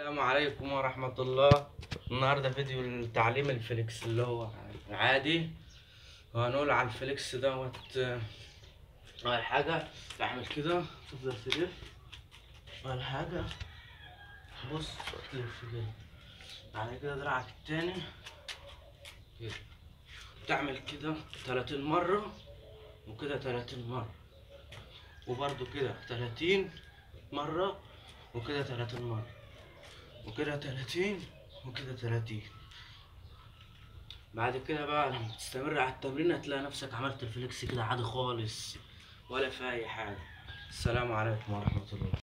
السلام عليكم ورحمة الله النهاردة فيديو لتعليم الفليكس اللي هو عادي وهنقول على الفليكس دوت آه، أول حاجة تعمل كده تفضل تلف أول حاجة بص تلف كده بعد كده دراعك التاني كده تعمل كده تلاتين مرة وكده تلاتين مرة وبرضو كده تلاتين مرة وكده تلاتين مرة وكده تلاتين وكده تلاتين بعد كده بقى لما تستمر على التمرين هتلاقي نفسك عملت الفليكس كده عادي خالص ولا في أي حاجة السلام عليكم ورحمة الله